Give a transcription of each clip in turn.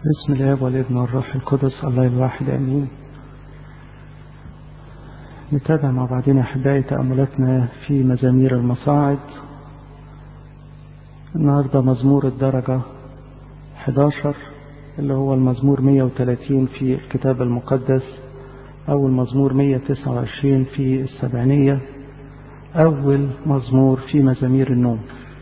بسم الاب والابن والروح القدس الله الواحد امين نتابع مع بعضنا احبائي تاملاتنا في مزامير المصاعد النهارده مزمور الدرجه 11 اللي هو المزمور 130 في الكتاب المقدس أو المزمور 129 في السبعينية أول مزمور في مزامير النوم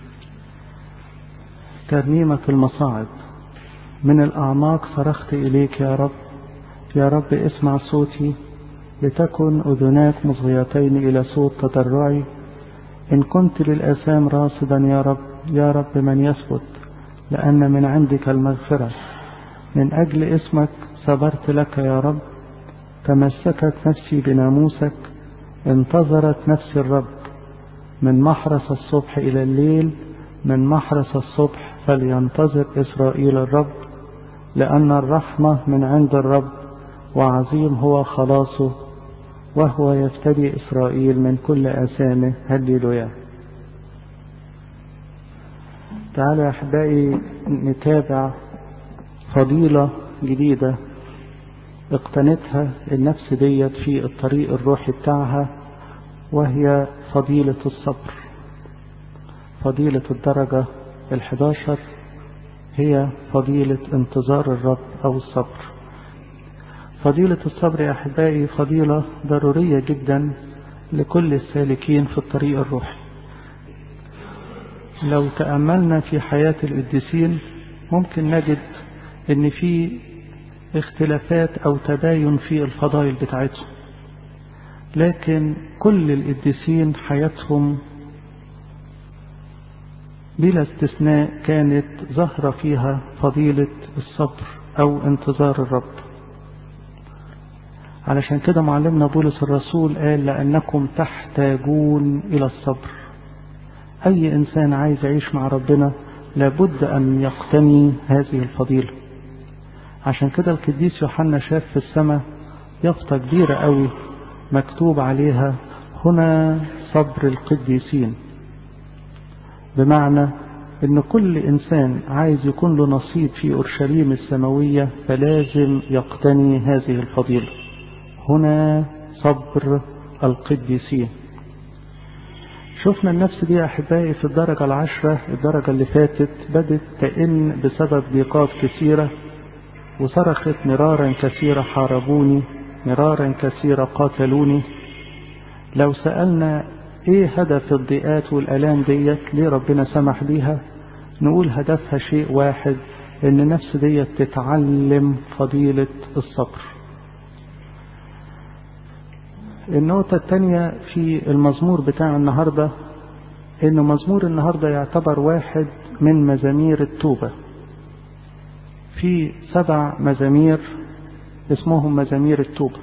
ترنيمة المصاعد من الأعماق صرخت إليك يا رب يا رب اسمع صوتي لتكن أذناك مصغيتين إلى صوت تضرعي إن كنت للآثام راصدا يا رب يا رب من يثبت لأن من عندك المغفرة من أجل اسمك صبرت لك يا رب تمسكت نفسي بناموسك انتظرت نفسي الرب من محرس الصبح إلى الليل من محرس الصبح فلينتظر إسرائيل الرب لأن الرحمة من عند الرب وعظيم هو خلاصه وهو يفتدي إسرائيل من كل آثامه هللويا تعالوا يا أحبائي نتابع فضيلة جديدة اقتنتها النفس ديت في الطريق الروحي بتاعها وهي فضيلة الصبر فضيلة الدرجة الحداشر هي فضيلة انتظار الرب أو الصبر فضيلة الصبر يا أحبائي فضيلة ضرورية جدا لكل السالكين في الطريق الروحي لو تأملنا في حياة القديسين ممكن نجد ان في اختلافات او تباين في الفضائل بتاعتهم لكن كل القديسين حياتهم بلا استثناء كانت ظاهرة فيها فضيلة الصبر او انتظار الرب علشان كده معلمنا بولس الرسول قال لأنكم تحتاجون إلى الصبر أي إنسان عايز يعيش مع ربنا لابد أن يقتني هذه الفضيلة عشان كده القديس يوحنا شاف في السماء يافطة كبيرة قوي مكتوب عليها هنا صبر القديسين بمعنى ان كل انسان عايز يكون له نصيب في اورشليم السماوية فلازم يقتني هذه الفضيلة هنا صبر القديسين شفنا النفس دي يا احبائي في الدرجة العشرة الدرجة اللي فاتت بدت تئن بسبب ضيقات كثيرة وصرخت مرارا كثيرة حاربوني مرارا كثيرة قاتلوني لو سألنا ايه هدف الضيقات والالام ديت ليه ربنا سمح بيها نقول هدفها شيء واحد ان النفس ديت تتعلم فضيلة الصبر النقطة الثانية في المزمور بتاع النهاردة ان مزمور النهاردة يعتبر واحد من مزامير التوبة في سبع مزامير اسمهم مزامير التوبة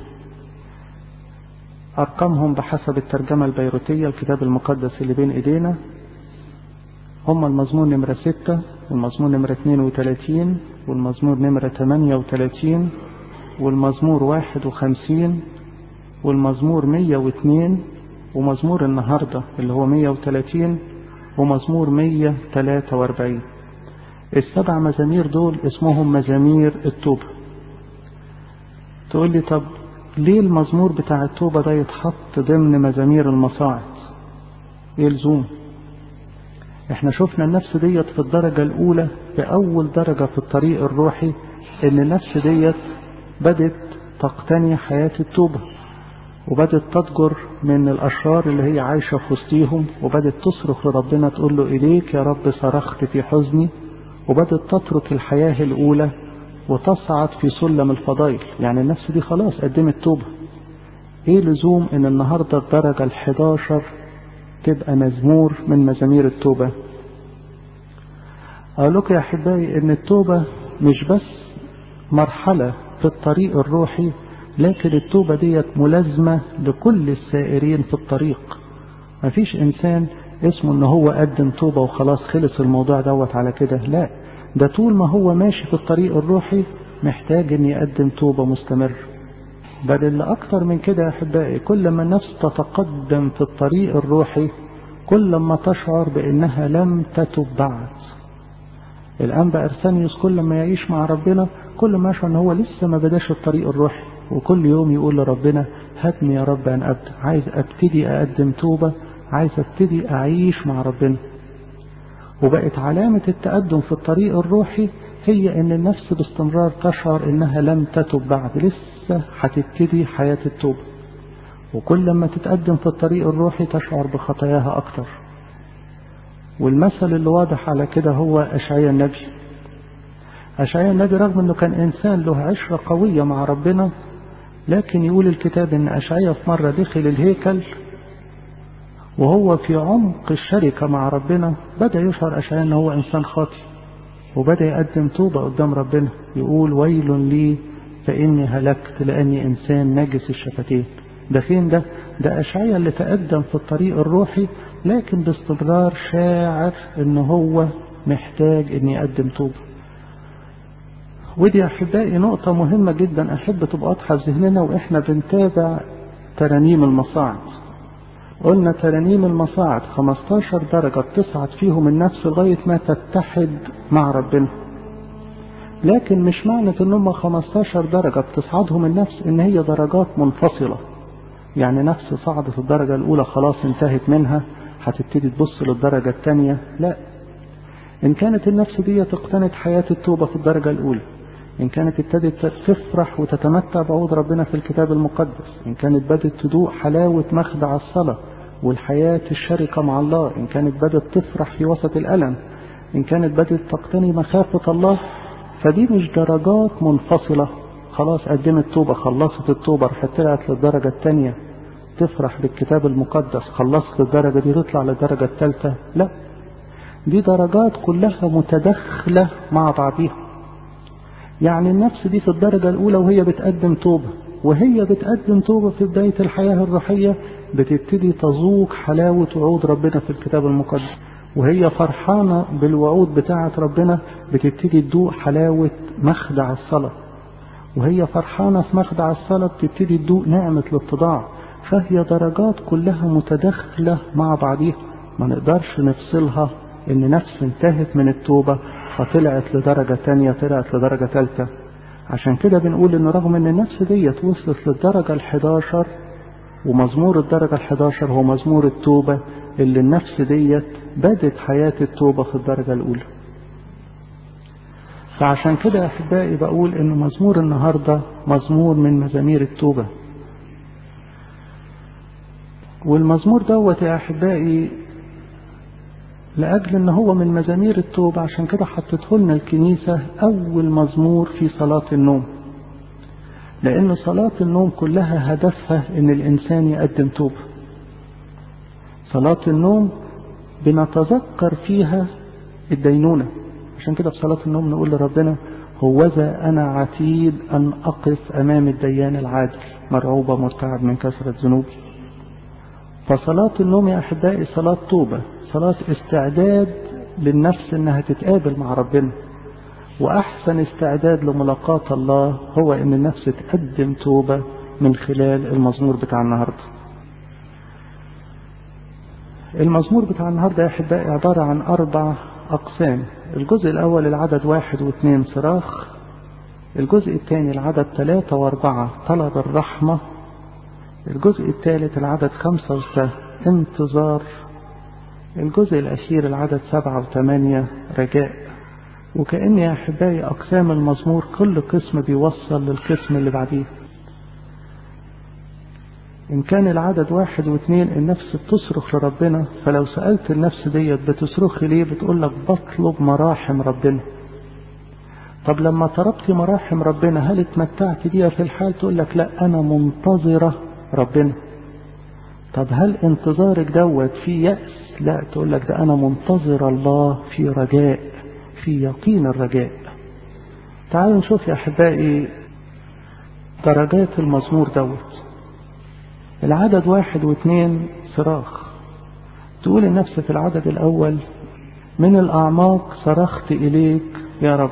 أرقامهم بحسب الترجمة البيروتية الكتاب المقدس اللي بين إيدينا هم المزمور نمرة ستة والمزمور نمرة اتنين وتلاتين والمزمور نمرة تمانية وتلاتين والمزمور واحد وخمسين والمزمور مية واتنين ومزمور النهاردة اللي هو مية وتلاتين ومزمور مية تلاتة واربعين السبع مزامير دول اسمهم مزامير التوبة تقول لي طب ليه المزمور بتاع التوبة ده يتحط ضمن مزامير المصاعد ايه لزوم احنا شفنا النفس ديت في الدرجة الاولى في اول درجة في الطريق الروحي ان النفس ديت بدت تقتني حياة التوبة وبدت تضجر من الاشرار اللي هي عايشة في وسطيهم وبدت تصرخ لربنا تقول له اليك يا رب صرخت في حزني وبدت تترك الحياة الأولى وتصعد في سلم الفضائل يعني النفس دي خلاص قدمت توبة ايه لزوم ان النهاردة الدرجة الحداشر تبقى مزمور من مزامير التوبة اقول لكم يا احبائي ان التوبة مش بس مرحلة في الطريق الروحي لكن التوبة ديت ملازمة لكل السائرين في الطريق مفيش انسان اسمه ان هو قدم توبة وخلاص خلص الموضوع دوت على كده لا ده طول ما هو ماشي في الطريق الروحي محتاج ان يقدم توبة مستمر بل اللي اكتر من كده يا احبائي كل ما النفس تتقدم في الطريق الروحي كل ما تشعر بانها لم تتب بعد الأنبا أرسانيوس كل ما يعيش مع ربنا كل ما يشعر أن هو لسه ما بداش الطريق الروحي وكل يوم يقول لربنا هاتني يا رب أن أبدأ عايز أبتدي أقدم توبة عايز أبتدي أعيش مع ربنا وبقت علامة التقدم في الطريق الروحي هي أن النفس باستمرار تشعر أنها لم تتب بعد لسه هتبتدي حياة التوبة وكل ما تتقدم في الطريق الروحي تشعر بخطاياها أكتر والمثل اللي واضح على كده هو أشعياء النبي أشعياء النبي رغم أنه كان إنسان له عشرة قوية مع ربنا لكن يقول الكتاب أن أشعياء في مرة دخل الهيكل وهو في عمق الشركة مع ربنا بدأ يشعر أشعياء أنه هو إنسان خاطئ وبدأ يقدم توبة قدام ربنا يقول ويل لي فإني هلكت لأني إنسان نجس الشفتين ده فين ده ده أشعياء اللي تقدم في الطريق الروحي لكن باستمرار شاعر ان هو محتاج ان يقدم توبة ودي احبائي نقطة مهمة جدا احب تبقى واضحة في ذهننا واحنا بنتابع ترانيم المصاعد قلنا ترانيم المصاعد 15 درجة بتصعد فيهم النفس لغاية ما تتحد مع ربنا لكن مش معنى ان هم 15 درجة بتصعدهم النفس ان هي درجات منفصلة يعني نفس صعدت الدرجة الأولى خلاص انتهت منها هتبتدي تبص للدرجة الثانية لا إن كانت النفس دي اقتنت حياة التوبة في الدرجة الأولى إن كانت ابتدت تفرح وتتمتع بعود ربنا في الكتاب المقدس إن كانت بدت تدوق حلاوة مخدع الصلاة والحياة الشركة مع الله إن كانت بدت تفرح في وسط الألم إن كانت بدت تقتني مخافة الله فدي مش درجات منفصلة خلاص قدمت توبة خلصت التوبة راحت طلعت للدرجة الثانية تفرح بالكتاب المقدس خلصت الدرجة دي تطلع للدرجة الثالثة لا دي درجات كلها متداخلة مع بعضها يعني النفس دي في الدرجة الأولى وهي بتقدم توبة وهي بتقدم توبة في بداية الحياة الروحية بتبتدي تذوق حلاوة وعود ربنا في الكتاب المقدس وهي فرحانة بالوعود بتاعة ربنا بتبتدي تدوق حلاوة مخدع الصلاة وهي فرحانة في مخدع الصلاة بتبتدي تدوق نعمة الاتضاع فهي درجات كلها متداخلة مع بعضيها ما نقدرش نفصلها ان نفس انتهت من التوبة فطلعت لدرجة تانية طلعت لدرجة ثالثة عشان كده بنقول ان رغم ان النفس ديت وصلت للدرجة الحداشر ومزمور الدرجة الحداشر هو مزمور التوبة اللي النفس ديت بدت حياة التوبة في الدرجة الأولى فعشان كده أحبائي بقول إن مزمور النهاردة مزمور من مزامير التوبة والمزمور دوت يا أحبائي لأجل إن هو من مزامير التوبة عشان كده حطته لنا الكنيسة أول مزمور في صلاة النوم لأن صلاة النوم كلها هدفها إن الإنسان يقدم توبة صلاة النوم بنتذكر فيها الدينونة عشان كده في صلاة النوم نقول لربنا هوذا أنا عتيد أن أقف أمام الديان العادل مرعوبة مرتعب من كثرة ذنوبي فصلاة النوم يا أحبائي صلاة توبة صلاة استعداد للنفس إنها تتقابل مع ربنا وأحسن استعداد لملاقاة الله هو إن النفس تقدم توبة من خلال المزمور بتاع النهارده المزمور بتاع النهارده يا احبائي عباره عن اربع اقسام الجزء الاول العدد واحد واثنين صراخ الجزء الثاني العدد ثلاثة واربعة طلب الرحمة الجزء الثالث العدد خمسة وستة انتظار الجزء الأخير العدد سبعة وثمانية رجاء وكأن يا أحبائي أقسام المزمور كل قسم بيوصل للقسم اللي بعديه إن كان العدد واحد واثنين النفس بتصرخ لربنا فلو سألت النفس ديت بتصرخي ليه بتقول لك بطلب مراحم ربنا طب لما طلبت مراحم ربنا هل اتمتعت بيها في الحال تقول لك لا أنا منتظرة ربنا طب هل انتظارك دوت في يأس لا تقول لك ده أنا منتظر الله في رجاء في يقين الرجاء تعالوا نشوف يا أحبائي درجات المزمور دوت العدد واحد واثنين صراخ تقول النفس في العدد الأول من الأعماق صرخت إليك يا رب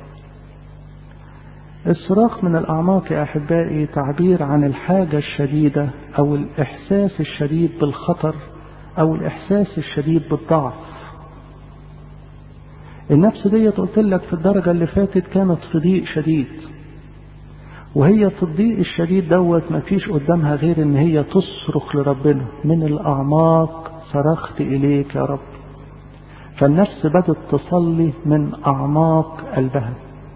الصراخ من الأعماق يا أحبائي تعبير عن الحاجة الشديدة أو الإحساس الشديد بالخطر أو الإحساس الشديد بالضعف النفس دي قلت لك في الدرجة اللي فاتت كانت في ضيق شديد وهي في الضيق الشديد دوت ما فيش قدامها غير ان هي تصرخ لربنا من الاعماق صرخت اليك يا رب فالنفس بدت تصلي من اعماق قلبها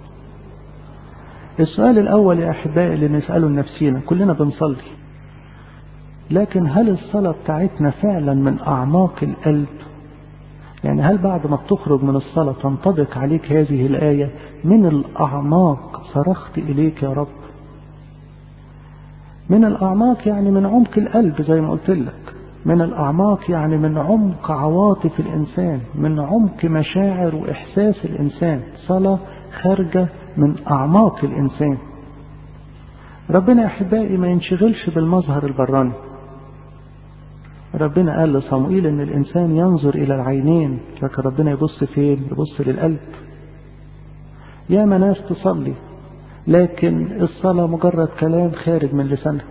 السؤال الاول يا احبائي اللي نساله لنفسينا كلنا بنصلي لكن هل الصلاه بتاعتنا فعلا من اعماق القلب يعني هل بعد ما بتخرج من الصلاه تنطبق عليك هذه الايه من الاعماق صرخت اليك يا رب من الأعماق يعني من عمق القلب زي ما قلت لك من الأعماق يعني من عمق عواطف الإنسان من عمق مشاعر وإحساس الإنسان صلاة خارجة من أعماق الإنسان ربنا يا أحبائي ما ينشغلش بالمظهر البراني ربنا قال لصموئيل إن الإنسان ينظر إلى العينين لكن ربنا يبص فين يبص للقلب يا ناس تصلي لكن الصلاة مجرد كلام خارج من لسانها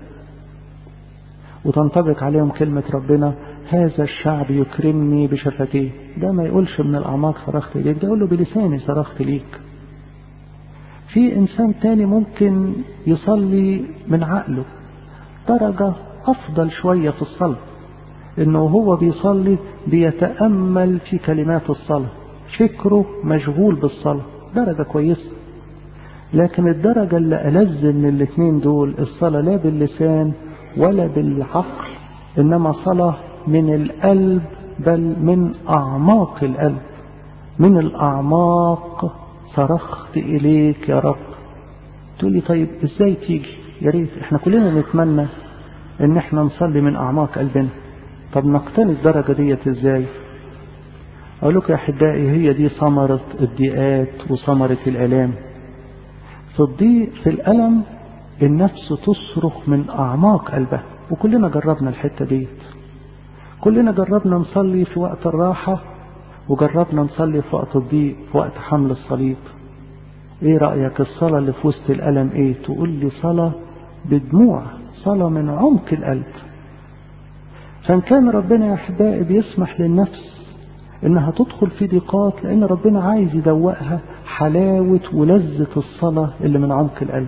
وتنطبق عليهم كلمة ربنا هذا الشعب يكرمني بشفتيه ده ما يقولش من الأعماق صرخت ليك ده يقول له بلساني صرخت ليك في إنسان تاني ممكن يصلي من عقله درجة أفضل شوية في الصلاة إنه هو بيصلي بيتأمل في كلمات الصلاة فكره مشغول بالصلاة درجة كويسة لكن الدرجة اللي ألذ من الاثنين دول الصلاة لا باللسان ولا بالعقل إنما صلاة من القلب بل من أعماق القلب من الأعماق صرخت إليك يا رب تقول لي طيب إزاي تيجي يا ريت إحنا كلنا نتمنى إن إحنا نصلي من أعماق قلبنا طب نقتني الدرجة ديت إزاي أقول لكم يا أحبائي هي دي ثمرة الضيقات وثمرة الآلام في الضيق في الألم النفس تصرخ من أعماق قلبها وكلنا جربنا الحتة ديت كلنا جربنا نصلي في وقت الراحة وجربنا نصلي في وقت الضيق في وقت حمل الصليب ايه رأيك الصلاة اللي في وسط الألم ايه تقول لي صلاة بدموع صلاة من عمق القلب فإن كان ربنا يا أحبائي بيسمح للنفس إنها تدخل في ضيقات لأن ربنا عايز يدوقها حلاوة ولذة الصلاة اللي من عمق القلب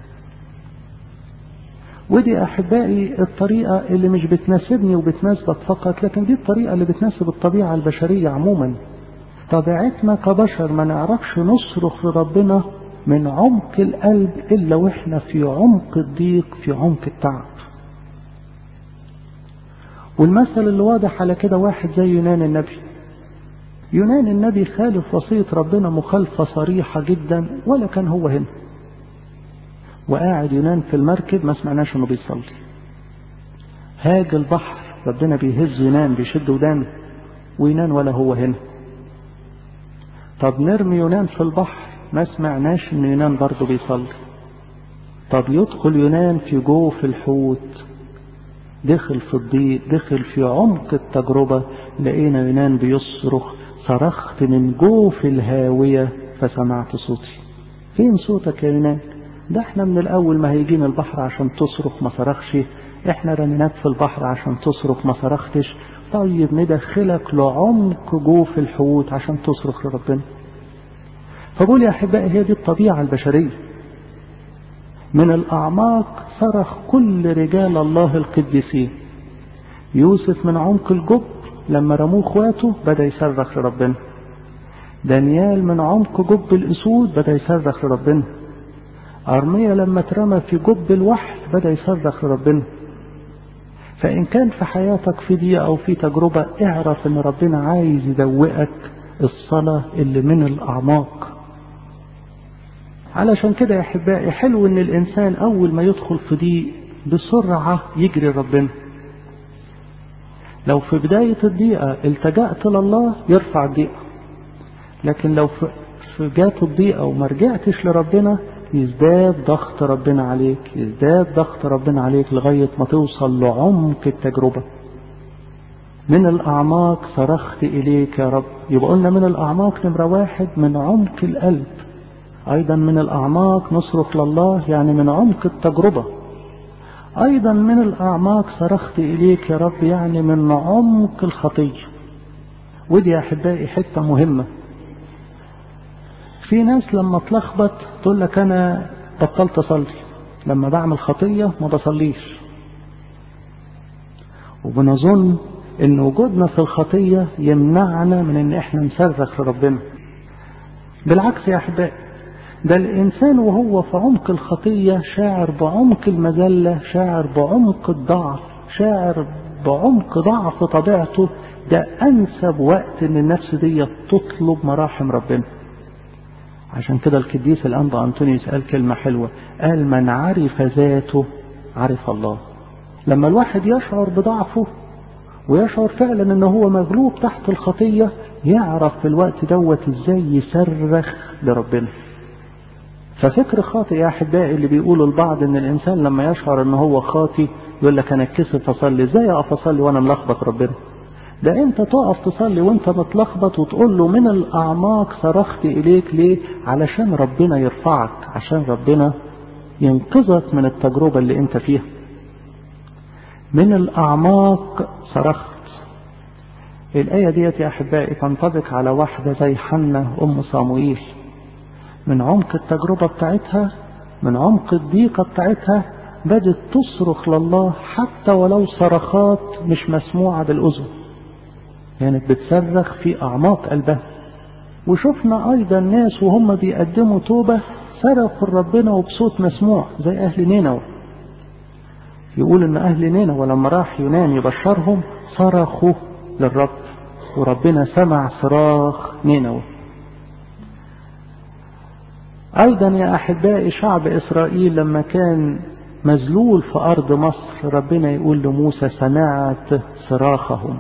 ودي أحبائي الطريقة اللي مش بتناسبني وبتناسبك فقط لكن دي الطريقة اللي بتناسب الطبيعة البشرية عموما طبيعتنا كبشر ما نعرفش نصرخ لربنا من عمق القلب إلا وإحنا في عمق الضيق في عمق التعب والمثل اللي واضح على كده واحد زي يونان النبي يونان النبي خالف وصية ربنا مخالفة صريحة جدا ولا كان هو هنا وقاعد يونان في المركب ما سمعناش انه بيصلي هاج البحر ربنا بيهز يونان بيشد ودانه ويونان ولا هو هنا طب نرمي يونان في البحر ما سمعناش ان يونان برضه بيصلي طب يدخل يونان في جوف الحوت دخل في الضيق دخل في عمق التجربة لقينا يونان بيصرخ صرخت من جوف الهاوية فسمعت صوتي فين صوتك يا يونان ده احنا من الاول ما هيجينا البحر عشان تصرخ ما صرخش احنا رميناك في البحر عشان تصرخ ما صرختش طيب ندخلك لعمق جوف الحوت عشان تصرخ لربنا فبقول يا احبائي هي دي الطبيعة البشرية من الاعماق صرخ كل رجال الله القديسين يوسف من عمق الجب لما رموه اخواته بدا يصرخ لربنا دانيال من عمق جب الاسود بدا يصرخ لربنا أرميا لما اترمى في جب الوحل بدأ يصرخ لربنا فإن كان في حياتك في ضيقة أو في تجربة اعرف إن ربنا عايز يدوقك الصلاة اللي من الأعماق علشان كده يا أحبائي حلو إن الإنسان أول ما يدخل في ضيق بسرعة يجري ربنا لو في بداية الضيقة التجأت لله يرفع الضيقة لكن لو في جات الضيقة وما رجعتش لربنا يزداد ضغط ربنا عليك يزداد ضغط ربنا عليك لغاية ما توصل لعمق التجربة من الأعماق صرخت إليك يا رب يبقى قلنا من الأعماق نمرة واحد من عمق القلب أيضا من الأعماق نصرخ لله يعني من عمق التجربة أيضا من الأعماق صرخت إليك يا رب يعني من عمق الخطية ودي يا أحبائي حتة مهمة في ناس لما تلخبط تقول لك أنا بطلت أصلي لما بعمل خطية ما بصليش وبنظن ان وجودنا في الخطية يمنعنا من ان احنا نصرخ لربنا بالعكس يا احبائي ده الانسان وهو في عمق الخطية شاعر بعمق المذلة شاعر بعمق الضعف شاعر بعمق ضعف طبيعته ده انسب وقت ان النفس دي تطلب مراحم ربنا عشان كده القديس الانبا انطونيوس قال كلمة حلوة قال من عرف ذاته عرف الله لما الواحد يشعر بضعفه ويشعر فعلا ان هو مغلوب تحت الخطية يعرف في الوقت دوت ازاي يصرخ لربنا ففكر خاطئ يا احبائي اللي بيقولوا البعض ان الانسان لما يشعر ان هو خاطي يقول لك انا اتكسف اصلي ازاي اقف اصلي وانا ملخبط ربنا ده انت تقف تصلي وانت متلخبط وتقول له من الاعماق صرخت اليك ليه علشان ربنا يرفعك عشان ربنا ينقذك من التجربة اللي انت فيها من الأعماق صرخت الآية ديت يا أحبائي تنطبق على واحدة زي حنة أم صاموئيل من عمق التجربة بتاعتها من عمق الضيقة بتاعتها بدت تصرخ لله حتى ولو صرخات مش مسموعة بالأذن كانت يعني بتصرخ في أعماق قلبها وشفنا أيضا ناس وهم بيقدموا توبة صرخوا لربنا وبصوت مسموع زي أهل نينوى يقول ان اهل نينوى ولما راح يونان يبشرهم صرخوا للرب وربنا سمع صراخ نينوى ايضا يا احبائي شعب اسرائيل لما كان مذلول في ارض مصر ربنا يقول لموسى سمعت صراخهم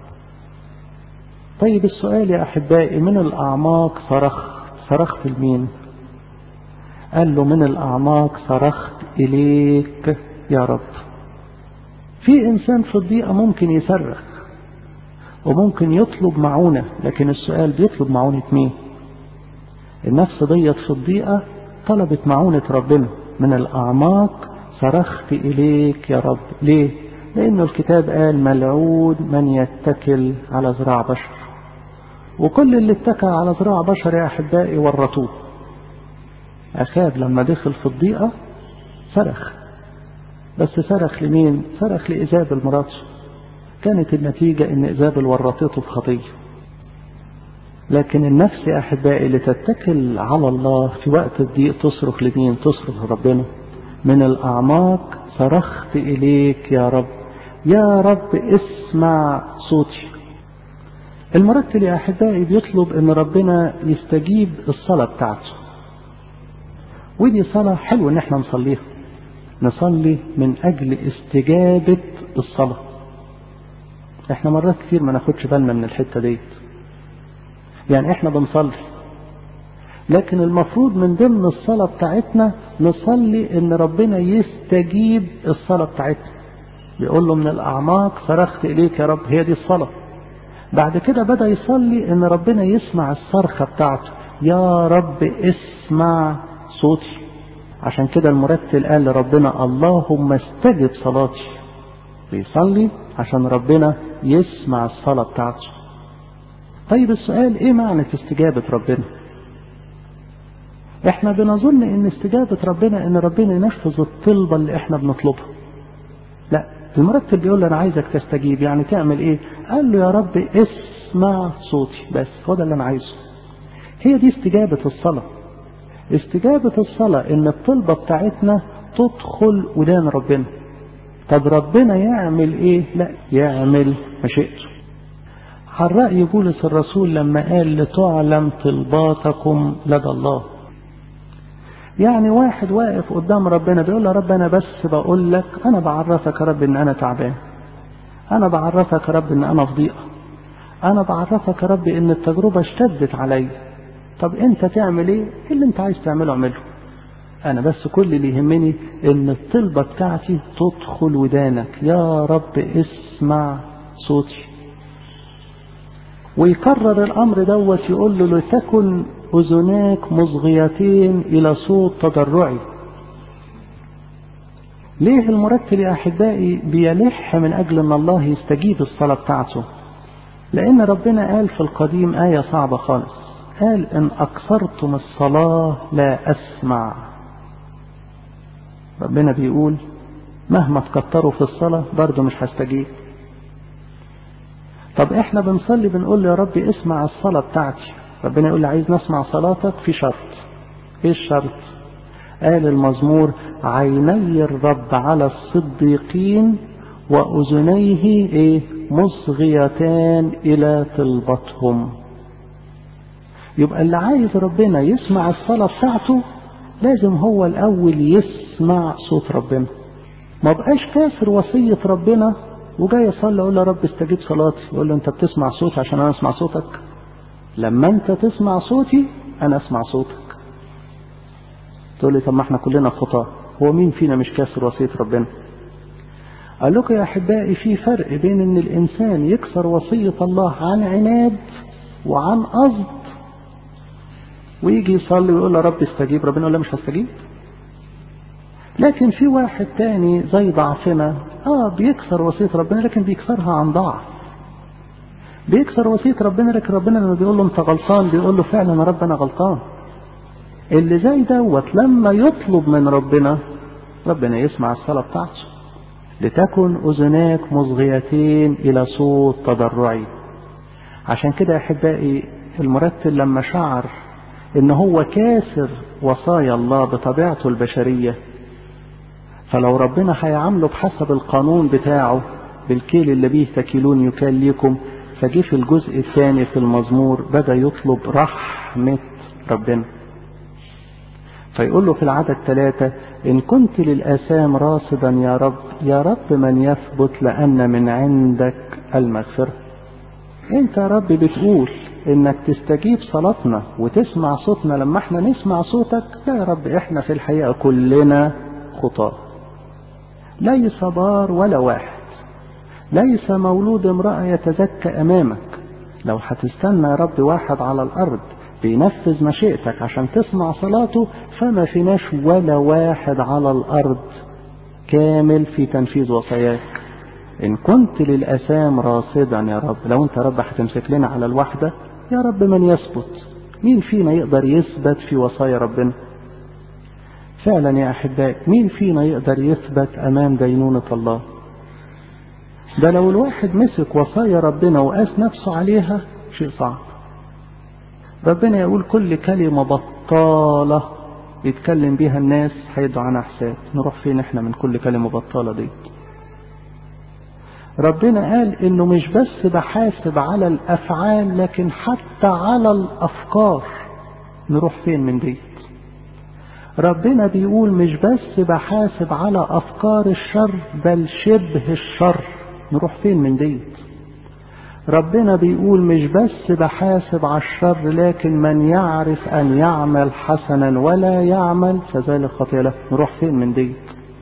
طيب السؤال يا احبائي من الاعماق صرخت صرخت لمين قال له من الاعماق صرخت اليك يا رب في انسان في الضيقة ممكن يصرخ وممكن يطلب معونة لكن السؤال بيطلب معونة مين النفس ضيت في الضيقة طلبت معونة ربنا من الأعماق صرخت إليك يا رب ليه لأنه الكتاب قال ملعون من يتكل على ذراع بشر وكل اللي اتكل على ذراع بشر يا أحبائي ورطوه أخاب لما دخل في الضيقة صرخ بس صرخ لمين صرخ لإيزابل مراته كانت النتيجة ان إيزابل ورطته في خطية لكن النفس يا أحبائي اللي تتكل على الله في وقت الضيق تصرخ لمين تصرخ لربنا من الأعماق صرخت إليك يا رب يا رب اسمع صوتي المرتل يا أحبائي بيطلب ان ربنا يستجيب الصلاة بتاعته ودي صلاة حلوة ان احنا نصليها نصلي من أجل استجابة الصلاة احنا مرات كتير ما ناخدش بالنا من الحتة ديت يعني احنا بنصلي لكن المفروض من ضمن الصلاة بتاعتنا نصلي ان ربنا يستجيب الصلاة بتاعتنا بيقول له من الأعماق صرخت إليك يا رب هي دي الصلاة بعد كده بدأ يصلي ان ربنا يسمع الصرخة بتاعته يا رب اسمع صوتي عشان كده المرتل قال لربنا اللهم استجب صلاتي بيصلي عشان ربنا يسمع الصلاة بتاعته طيب السؤال ايه معنى استجابة ربنا احنا بنظن ان استجابة ربنا ان ربنا ينفذ الطلبة اللي احنا بنطلبها لا المرتب بيقول له انا عايزك تستجيب يعني تعمل ايه قال له يا رب اسمع صوتي بس هو ده اللي انا عايزه هي دي استجابة الصلاة استجابة الصلاة ان الطلبة بتاعتنا تدخل ودان ربنا طب ربنا يعمل ايه لا يعمل مشيئته على رأي بولس الرسول لما قال لتعلم طلباتكم لدى الله يعني واحد واقف قدام ربنا بيقول له رب انا بس بقول لك انا بعرفك يا رب ان انا تعبان انا بعرفك يا رب ان انا في ضيقه انا بعرفك يا رب ان التجربه اشتدت عليا طب انت تعمل ايه ايه اللي انت عايز تعمله اعمله انا بس كل اللي يهمني ان الطلبة بتاعتي تدخل ودانك يا رب اسمع صوتي ويكرر الامر دوت يقول له لتكن اذناك مصغيتين الى صوت تضرعي ليه المرتل يا احبائي بيلح من اجل ان الله يستجيب الصلاه بتاعته لان ربنا قال في القديم ايه صعبه خالص قال إن أكثرتم الصلاة لا أسمع ربنا بيقول مهما تكتروا في الصلاة برضه مش هستجيب طب احنا بنصلي بنقول له يا رب اسمع الصلاة بتاعتي ربنا يقول لي عايز نسمع صلاتك في شرط ايه الشرط قال المزمور عيني الرب على الصديقين وأذنيه ايه مصغيتان إلى طلبتهم يبقى اللي عايز ربنا يسمع الصلاة بتاعته لازم هو الأول يسمع صوت ربنا ما بقاش كافر وصية ربنا وجاي يصلي اقول له رب استجيب صلاتي يقول له انت بتسمع صوتي عشان انا اسمع صوتك لما انت تسمع صوتي انا اسمع صوتك تقول لي طب ما احنا كلنا خطاة هو مين فينا مش كافر وصية ربنا قال لكم يا احبائي في فرق بين ان الانسان يكسر وصية الله عن عناد وعن قصد ويجي يصلي ويقول له رب استجيب ربنا يقول له مش هستجيب لكن في واحد تاني زي ضعفنا اه بيكسر وصية ربنا لكن بيكسرها عن ضعف بيكسر وصية ربنا لكن ربنا لما بيقول له انت غلطان بيقول له فعلا يا رب انا غلطان اللي زي دوت لما يطلب من ربنا ربنا يسمع الصلاة بتاعته لتكن أذناك مصغيتين إلى صوت تضرعي عشان كده يا أحبائي المرتل لما شعر إن هو كاسر وصايا الله بطبيعته البشرية فلو ربنا هيعامله بحسب القانون بتاعه بالكيل اللي بيه تكيلون يكال ليكم فجه في الجزء الثاني في المزمور بدأ يطلب رحمة ربنا فيقول له في العدد ثلاثة إن كنت للآثام راصدا يا رب يا رب من يثبت لأن من عندك المغفرة أنت يا رب بتقول إنك تستجيب صلاتنا وتسمع صوتنا لما احنا نسمع صوتك لا يا رب احنا في الحقيقة كلنا خطاه ليس بار ولا واحد ليس مولود امرأة يتزكى أمامك لو هتستنى يا رب واحد على الأرض بينفذ مشيئتك عشان تسمع صلاته فما فيناش ولا واحد على الأرض كامل في تنفيذ وصاياك إن كنت للأسام راصدا يا رب لو أنت رب هتمسك لنا على الوحدة يا رب من يثبت مين فينا يقدر يثبت في وصايا ربنا فعلا يا أحبائي مين فينا يقدر يثبت أمام دينونة الله ده لو الواحد مسك وصايا ربنا وقاس نفسه عليها شيء صعب ربنا يقول كل كلمة بطالة يتكلم بيها الناس هيدعوا عنها حساب نروح فين احنا من كل كلمة بطالة دي ربنا قال انه مش بس بحاسب على الافعال لكن حتى على الافكار نروح فين من دي ربنا بيقول مش بس بحاسب على افكار الشر بل شبه الشر نروح فين من ديت ربنا بيقول مش بس بحاسب على الشر لكن من يعرف ان يعمل حسنا ولا يعمل فذلك خطيئة له نروح فين من ديت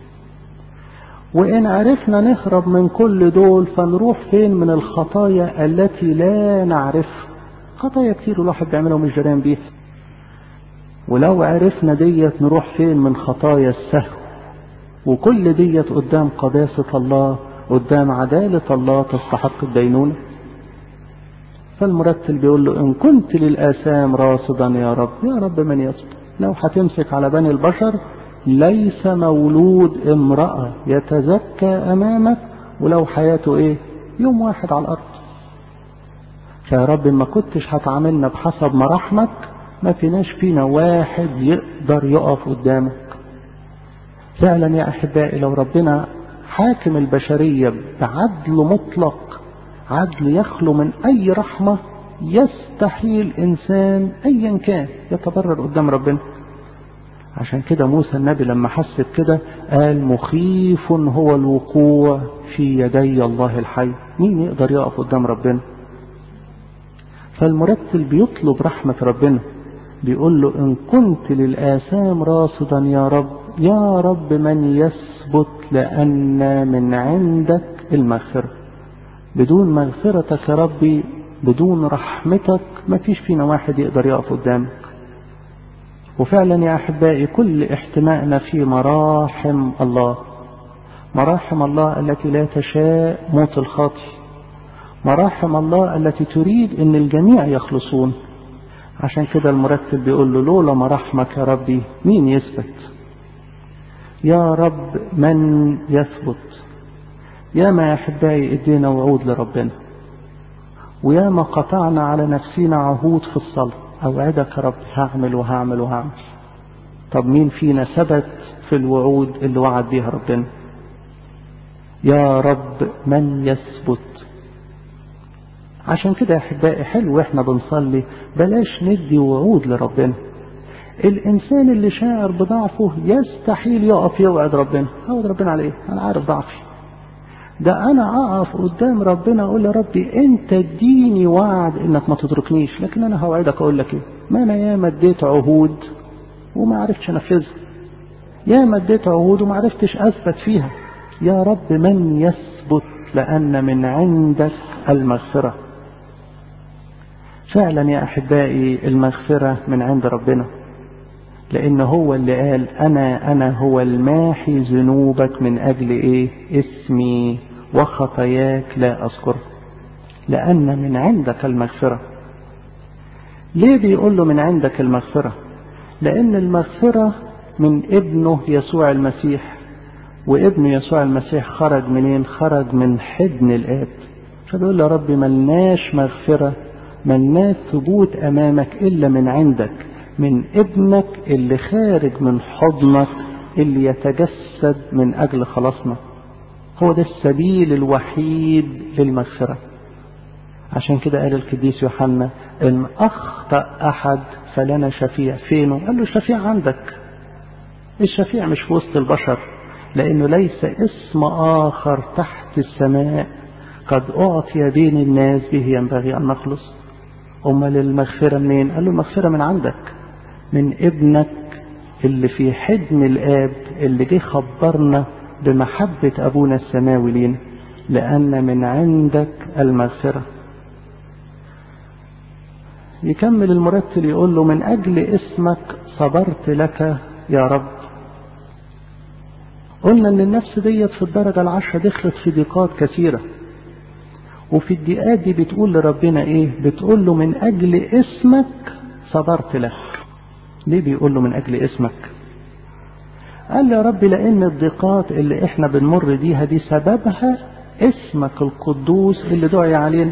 وإن عرفنا نهرب من كل دول فنروح فين من الخطايا التي لا نعرفها خطايا كتير الواحد بيعملها ومش جريان بيها ولو عرفنا ديت نروح فين من خطايا السهو وكل ديت قدام قداسة الله قدام عدالة الله تستحق الدينونة فالمرتل بيقول له إن كنت للآثام راصدا يا رب يا رب من يصبر لو هتمسك على بني البشر ليس مولود امرأة يتزكى أمامك ولو حياته إيه يوم واحد على الأرض فيا رب ما كنتش هتعاملنا بحسب مراحمك ما فيناش فينا واحد يقدر يقف قدامك فعلا يا أحبائي لو ربنا حاكم البشرية بعدل مطلق عدل يخلو من أي رحمة يستحيل إنسان أيا كان يتضرر قدام ربنا عشان كده موسى النبي لما حس بكده قال مخيف هو الوقوع في يدي الله الحي مين يقدر يقف قدام ربنا فالمرتل بيطلب رحمة ربنا بيقول له إن كنت للآثام راصدا يا رب يا رب من يثبت لأن من عندك المغفرة بدون مغفرتك يا ربي بدون رحمتك ما فيش فينا واحد يقدر يقف قدامك وفعلا يا أحبائي كل احتمائنا في مراحم الله مراحم الله التي لا تشاء موت الخاطي مراحم الله التي تريد أن الجميع يخلصون عشان كده المرتب بيقول له لولا مراحمك يا ربي مين يثبت يا رب من يثبت يا ما يا احبائي ادينا وعود لربنا ويا ما قطعنا على نفسينا عهود في الصلاة اوعدك يا رب هعمل وهعمل وهعمل طب مين فينا ثبت في الوعود اللي وعد بيها ربنا يا رب من يثبت عشان كده يا احبائي حلو احنا بنصلي بلاش ندي وعود لربنا الانسان اللي شاعر بضعفه يستحيل يقف يوعد ربنا اوعد ربنا على ايه انا عارف ضعفي ده انا اقف قدام ربنا اقول يا ربي انت اديني وعد انك ما تتركنيش لكن انا هوعدك اقول لك ايه ما انا ياما اديت عهود وما عرفتش انفذها ياما اديت عهود وما عرفتش اثبت فيها يا رب من يثبت لان من عندك المغفره فعلا يا احبائي المغفره من عند ربنا لان هو اللي قال انا انا هو الماحي ذنوبك من اجل ايه اسمي وخطاياك لا اذكر لان من عندك المغفره ليه بيقول له من عندك المغفره لان المغفره من ابنه يسوع المسيح وابن يسوع المسيح خرج منين خرج من حضن الاب فبيقول له يا رب ملناش مغفره ملناش ثبوت امامك الا من عندك من ابنك اللي خارج من حضنك اللي يتجسد من اجل خلاصنا هو ده السبيل الوحيد للمغفره عشان كده قال القديس يوحنا ان اخطا احد فلنا شفيع فينه قال له الشفيع عندك الشفيع مش في وسط البشر لانه ليس اسم اخر تحت السماء قد اعطي بين الناس به ينبغي ان نخلص امال المغفره منين قال له المغفره من عندك من ابنك اللي في حضن الاب اللي جه خبرنا بمحبه ابونا السماوي لينا لان من عندك المغفره يكمل المرتل يقول له من اجل اسمك صبرت لك يا رب قلنا ان النفس ديت في الدرجه العشره دخلت في ضيقات كثيره وفي الضيقات دي بتقول لربنا ايه بتقول له من اجل اسمك صبرت لك ليه بيقول له من اجل اسمك قال يا رب لان الضيقات اللي احنا بنمر بيها دي سببها اسمك القدوس اللي دعي علينا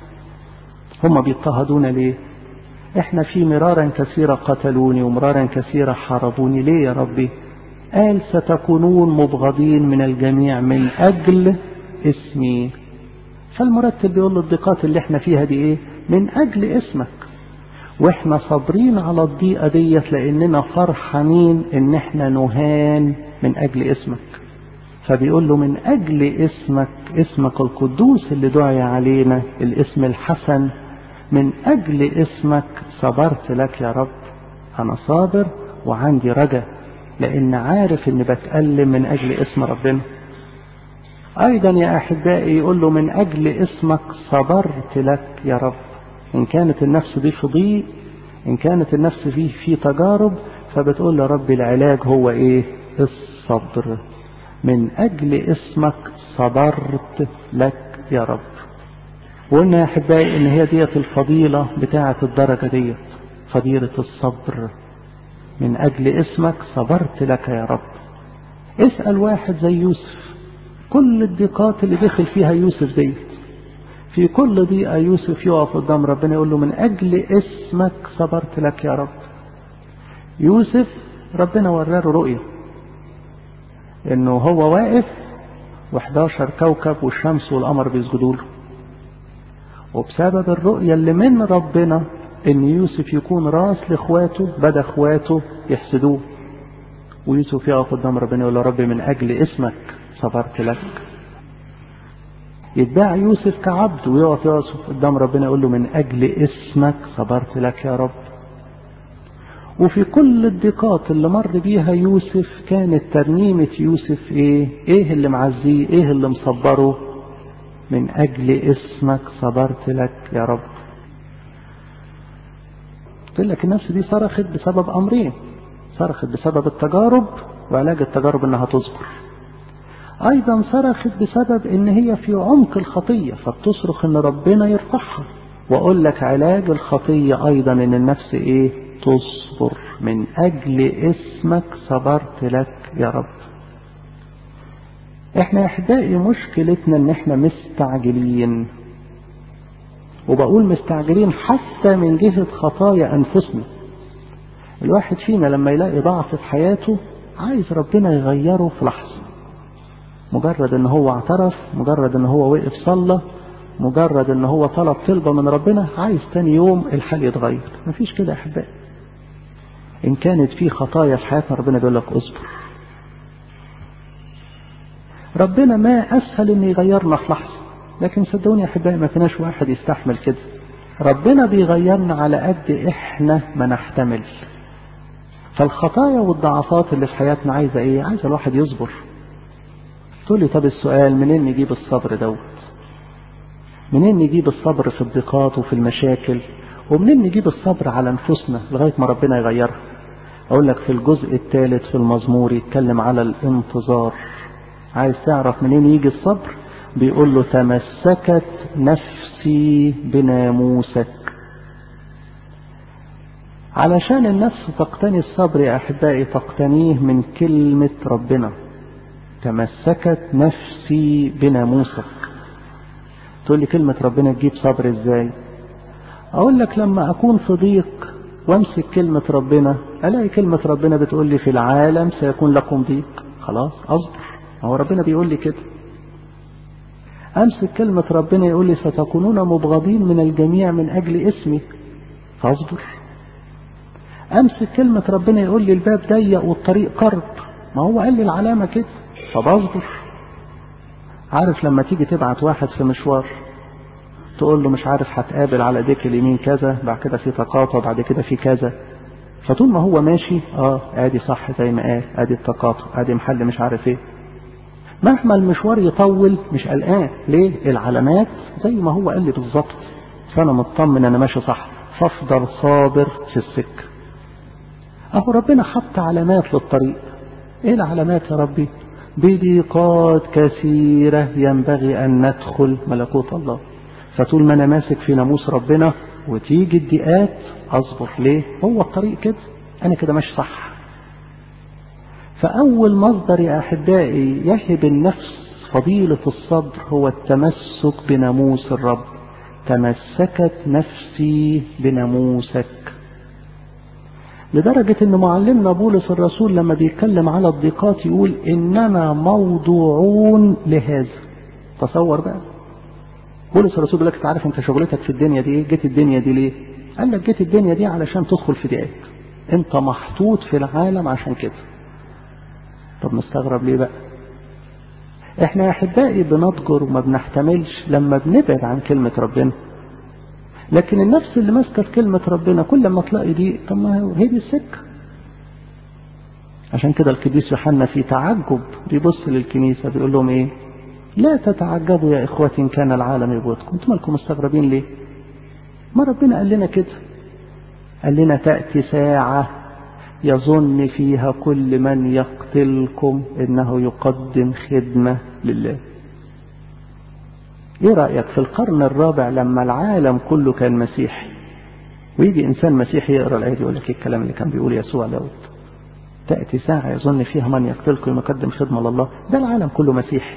هم بيضطهدونا ليه احنا في مرارا كثيرة قتلوني ومرارا كثيرة حاربوني ليه يا ربي قال ستكونون مبغضين من الجميع من اجل اسمي فالمرتب بيقول له الضيقات اللي احنا فيها دي ايه من اجل اسمك واحنا صابرين على الضيقه ديت لاننا فرحانين ان احنا نهان من اجل اسمك فبيقول له من اجل اسمك اسمك القدوس اللي دعي علينا الاسم الحسن من اجل اسمك صبرت لك يا رب انا صابر وعندي رجا لان عارف اني بتألم من اجل اسم ربنا ايضا يا احبائي يقول له من اجل اسمك صبرت لك يا رب ان كانت النفس دي في ضيق ان كانت النفس فيه في تجارب فبتقول له رب العلاج هو ايه الصبر من اجل اسمك صبرت لك يا رب وقلنا يا احبائي ان هي ديت الفضيلة بتاعة الدرجة ديت فضيلة الصبر من اجل اسمك صبرت لك يا رب اسأل واحد زي يوسف كل الضيقات اللي دخل فيها يوسف ديت في كل ضيقة يوسف يقف قدام ربنا يقول له من أجل اسمك صبرت لك يا رب يوسف ربنا وراه رؤية إنه هو واقف و11 كوكب والشمس والقمر بيسجدوا له وبسبب الرؤية اللي من ربنا إن يوسف يكون راس لإخواته بدا إخواته يحسدوه ويوسف يقف قدام ربنا يقول له رب من أجل اسمك صبرت لك يتباع يوسف كعبد ويقف يقف قدام ربنا يقول له من أجل اسمك صبرت لك يا رب وفي كل الضيقات اللي مر بيها يوسف كانت ترنيمة يوسف ايه ايه اللي معزيه ايه اللي مصبره من أجل اسمك صبرت لك يا رب قلت لك النفس دي صرخت بسبب أمرين صرخت بسبب التجارب وعلاج التجارب انها تصبر ايضا صرخت بسبب ان هي في عمق الخطية فبتصرخ ان ربنا يرفعها واقول لك علاج الخطية ايضا ان النفس ايه تصبر من اجل اسمك صبرت لك يا رب احنا يا احبائي مشكلتنا ان احنا مستعجلين وبقول مستعجلين حتى من جهة خطايا انفسنا الواحد فينا لما يلاقي ضعف في حياته عايز ربنا يغيره في لحظة مجرد ان هو اعترف مجرد ان هو وقف صلى مجرد ان هو طلب طلبة من ربنا عايز تاني يوم الحال يتغير مفيش كده يا احبائي ان كانت في خطايا في حياتنا ربنا بيقول لك اصبر ربنا ما اسهل ان يغيرنا في لحظة لكن صدقوني يا احبائي ما فيناش واحد يستحمل كده ربنا بيغيرنا على قد احنا ما نحتمل فالخطايا والضعفات اللي في حياتنا عايزة ايه عايزة الواحد يصبر تقول لي طب السؤال منين نجيب الصبر دوت منين نجيب الصبر في الضيقات وفي المشاكل ومنين نجيب الصبر على انفسنا لغاية ما ربنا يغيرها اقول لك في الجزء الثالث في المزمور يتكلم على الانتظار عايز تعرف منين يجي الصبر بيقول له تمسكت نفسي بناموسك علشان النفس تقتني الصبر يا احبائي تقتنيه من كلمة ربنا تمسكت نفسي بناموسك تقول لي كلمة ربنا تجيب صبر ازاي اقول لك لما اكون في ضيق وامسك كلمة ربنا الاقي كلمة ربنا بتقول لي في العالم سيكون لكم ضيق خلاص اصبر هو ربنا بيقول لي كده امسك كلمة ربنا يقول لي ستكونون مبغضين من الجميع من اجل اسمي فاصبر امسك كلمة ربنا يقول لي الباب ضيق والطريق قرب ما هو قال لي العلامة كده فبصبر عارف لما تيجي تبعت واحد في مشوار تقول له مش عارف هتقابل على ايديك اليمين كذا بعد كده في تقاطع بعد كده في كذا فطول ما هو ماشي اه ادي صح زي ما قال ادي التقاطع ادي محل مش عارف ايه مهما المشوار يطول مش قلقان ليه العلامات زي ما هو قال لي بالظبط فانا مطمن انا ماشي صح فافضل صابر في السكه اهو ربنا حط علامات للطريق ايه العلامات يا ربي بضيقات كثيرة ينبغي أن ندخل ملكوت الله فطول ما أنا ماسك في ناموس ربنا وتيجي الضيقات أصبر ليه هو الطريق كده أنا كده ماشي صح فأول مصدر يا أحبائي يهب النفس فضيلة الصبر هو التمسك بناموس الرب تمسكت نفسي بناموسك لدرجة ان معلمنا بولس الرسول لما بيتكلم على الضيقات يقول اننا موضوعون لهذا تصور بقى بولس الرسول بيقول لك عارف انت شغلتك في الدنيا دي ايه جيت الدنيا دي ليه قال لك جيت الدنيا دي علشان تدخل في ضيقات انت محطوط في العالم عشان كده طب نستغرب ليه بقى احنا يا احبائي بنضجر وما بنحتملش لما بنبعد عن كلمة ربنا لكن النفس اللي ماسكه في كلمه ربنا كل ما تلاقي دي طب ما هي دي السكه عشان كده القديس يوحنا في تعجب بيبص للكنيسه بيقول لهم ايه لا تتعجبوا يا اخوتي ان كان العالم يبغضكم انتم مالكم مستغربين ليه ما ربنا قال لنا كده قال لنا تاتي ساعه يظن فيها كل من يقتلكم انه يقدم خدمه لله ايه رأيك في القرن الرابع لما العالم كله كان مسيحي ويجي انسان مسيحي يقرا الايه دي يقول لك ايه الكلام اللي كان بيقول يسوع دوت تاتي ساعه يظن فيها من يقتلكم يقدم خدمه لله ده العالم كله مسيحي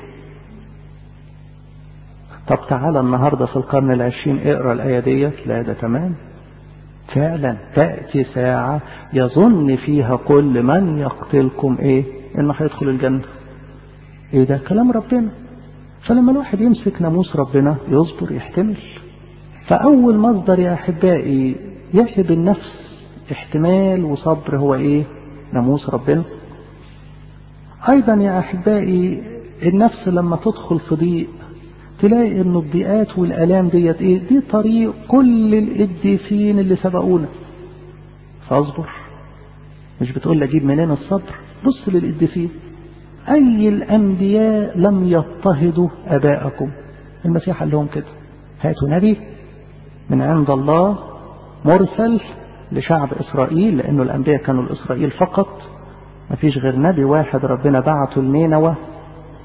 طب تعالى النهارده في القرن العشرين اقرا الايه ديت لا ده تمام فعلا تاتي ساعه يظن فيها كل من يقتلكم ايه انه هيدخل الجنه ايه ده كلام ربنا فلما الواحد يمسك ناموس ربنا يصبر يحتمل فأول مصدر يا أحبائي يهب النفس احتمال وصبر هو إيه ناموس ربنا أيضا يا أحبائي النفس لما تدخل في ضيق تلاقي إنه الضيقات والآلام ديت إيه دي طريق كل القديسين اللي سبقونا فاصبر مش بتقول لي أجيب منين الصبر بص للقديسين أي الأنبياء لم يضطهدوا أباءكم المسيح قال لهم كده هاتوا نبي من عند الله مرسل لشعب إسرائيل لأنه الأنبياء كانوا لإسرائيل فقط ما فيش غير نبي واحد ربنا بعته لنينوى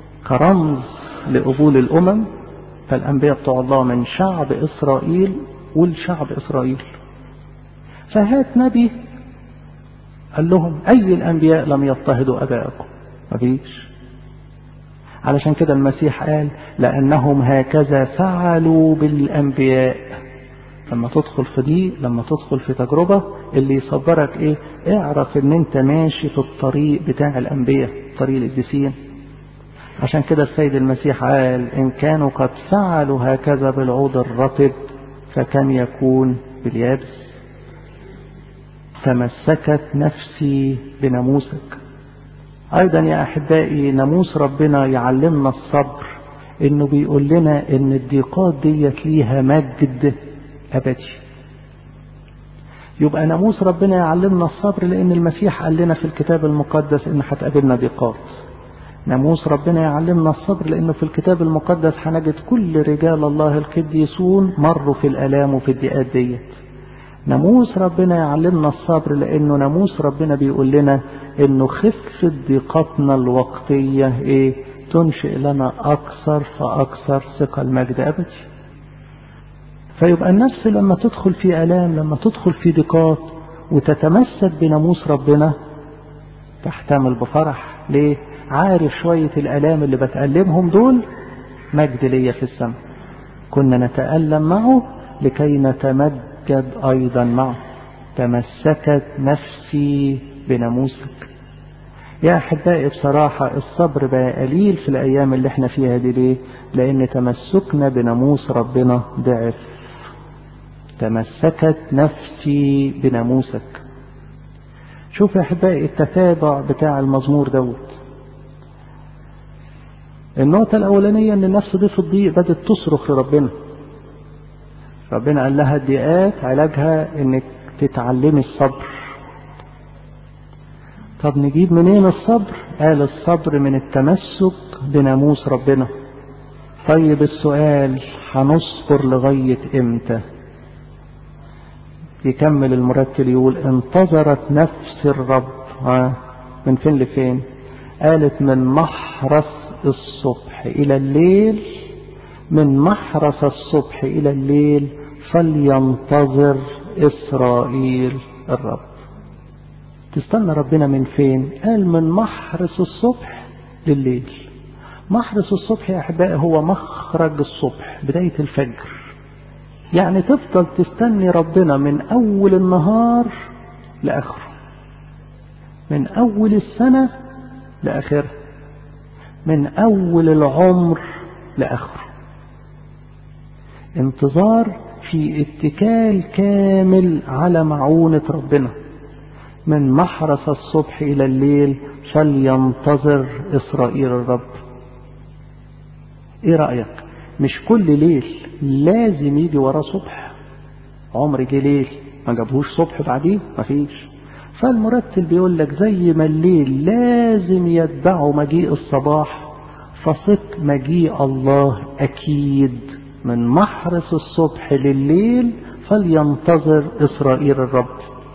كرمز لقبول الأمم فالأنبياء بتوع الله من شعب إسرائيل ولشعب إسرائيل فهات نبي قال لهم أي الأنبياء لم يضطهدوا أبائكم مفيش علشان كده المسيح قال لأنهم هكذا فعلوا بالأنبياء لما تدخل في دي لما تدخل في تجربة اللي يصبرك ايه اعرف ان انت ماشي في الطريق بتاع الانبياء طريق القديسين عشان كده السيد المسيح قال ان كانوا قد فعلوا هكذا بالعود الرطب فكم يكون باليابس تمسكت نفسي بناموسك ايضا يا احبائي ناموس ربنا يعلمنا الصبر انه بيقول لنا ان الضيقات ديت ليها مجد ابدي يبقى ناموس ربنا يعلمنا الصبر لان المسيح قال لنا في الكتاب المقدس ان هتقابلنا ضيقات ناموس ربنا يعلمنا الصبر لانه في الكتاب المقدس هنجد كل رجال الله القديسون مروا في الالام وفي الضيقات ديت ناموس ربنا يعلمنا الصبر لانه ناموس ربنا بيقول لنا انه خفة ضيقتنا الوقتية ايه تنشئ لنا اكثر فاكثر ثقة المجد ابدي فيبقى النفس لما تدخل في الام لما تدخل في ضيقات وتتمسك بناموس ربنا تحتمل بفرح ليه عارف شوية الالام اللي بتألمهم دول مجد ليا في السماء كنا نتألم معه لكي نتمجد تمجد أيضا معه تمسكت نفسي بناموسك يا أحبائي بصراحة الصبر بقى قليل في الأيام اللي احنا فيها دي ليه لأن تمسكنا بناموس ربنا ضعف تمسكت نفسي بناموسك شوف يا أحبائي التتابع بتاع المزمور دوت النقطة الأولانية إن النفس دي في الضيق بدأت تصرخ لربنا ربنا قال لها الضيقات علاجها انك تتعلمي الصبر طب نجيب منين الصبر قال الصبر من التمسك بناموس ربنا طيب السؤال هنصبر لغاية امتى يكمل المرتل يقول انتظرت نفس الرب ها من فين لفين قالت من محرس الصبح الى الليل من محرس الصبح إلى الليل فلينتظر إسرائيل الرب تستنى ربنا من فين قال من محرس الصبح لليل محرس الصبح يا أحبائي هو مخرج الصبح بداية الفجر يعني تفضل تستني ربنا من أول النهار لآخره من أول السنة لآخرها من أول العمر لآخره انتظار في اتكال كامل على معونة ربنا من محرس الصبح إلى الليل فلينتظر إسرائيل الرب إيه رأيك مش كل ليل لازم يجي وراه صبح عمر جه ليل ما جابهوش صبح بعديه مفيش فالمرتل بيقول لك زي ما الليل لازم يتبعه مجيء الصباح فصدق مجيء الله أكيد من محرس الصبح لليل فلينتظر إسرائيل الرب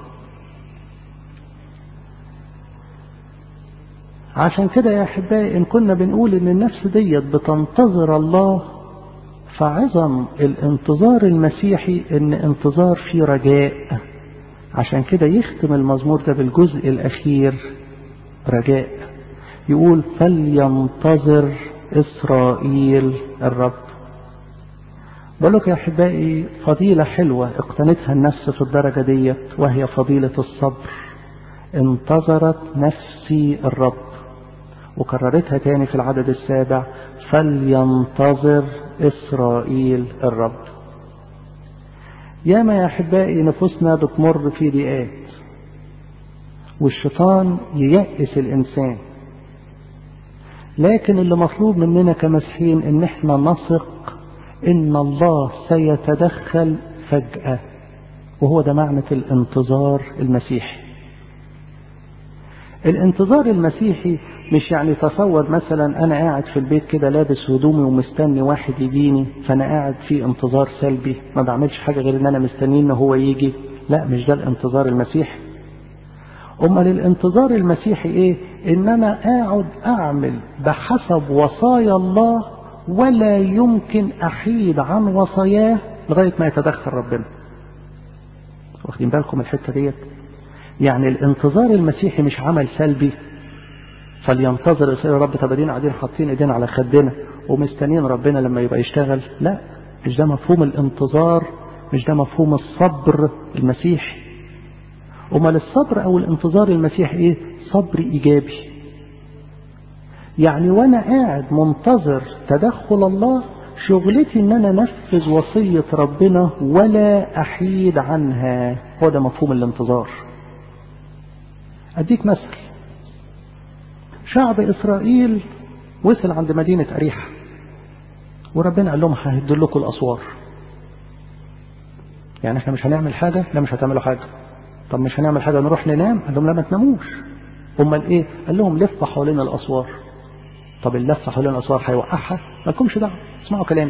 عشان كده يا أحبائي إن كنا بنقول إن النفس ديت بتنتظر الله فعظم الانتظار المسيحي إن انتظار فيه رجاء عشان كده يختم المزمور ده بالجزء الأخير رجاء يقول فلينتظر إسرائيل الرب بقول لك يا احبائي فضيلة حلوة اقتنتها النفس في الدرجة ديت وهي فضيلة الصبر انتظرت نفسي الرب وكررتها تاني في العدد السابع فلينتظر إسرائيل الرب ياما يا أحبائي نفوسنا بتمر في ضيقات والشيطان ييأس الإنسان لكن اللي مطلوب مننا كمسيحيين ان احنا نثق ان الله سيتدخل فجأة وهو ده معنى الانتظار المسيحي الانتظار المسيحي مش يعني تصور مثلا انا قاعد في البيت كده لابس هدومي ومستني واحد يجيني فانا قاعد في انتظار سلبي ما بعملش حاجة غير ان انا مستنيه ان هو يجي لا مش ده الانتظار المسيحي امال الانتظار المسيحي ايه ان انا اقعد اعمل بحسب وصايا الله ولا يمكن احيد عن وصاياه لغاية ما يتدخل ربنا واخدين بالكم الحتة ديت يعني الانتظار المسيحي مش عمل سلبي فلينتظر يا رب طب ادينا قاعدين حاطين ايدينا على خدنا ومستنيين ربنا لما يبقى يشتغل لا مش ده مفهوم الانتظار مش ده مفهوم الصبر المسيحي امال الصبر او الانتظار المسيحي ايه صبر ايجابي يعني وانا قاعد منتظر تدخل الله شغلتي ان انا انفذ وصية ربنا ولا احيد عنها هو ده مفهوم الانتظار اديك مثل شعب اسرائيل وصل عند مدينة اريحة وربنا قال لهم ههد لكم الاسوار يعني احنا مش هنعمل حاجة لا مش هتعملوا حاجة طب مش هنعمل حاجة نروح ننام قال لهم لا ما تناموش امال ايه قال لهم لفوا حوالين الاسوار طب اللفة حوالين الاسوار هيوقعها مالكمش دعوة اسمعوا كلامي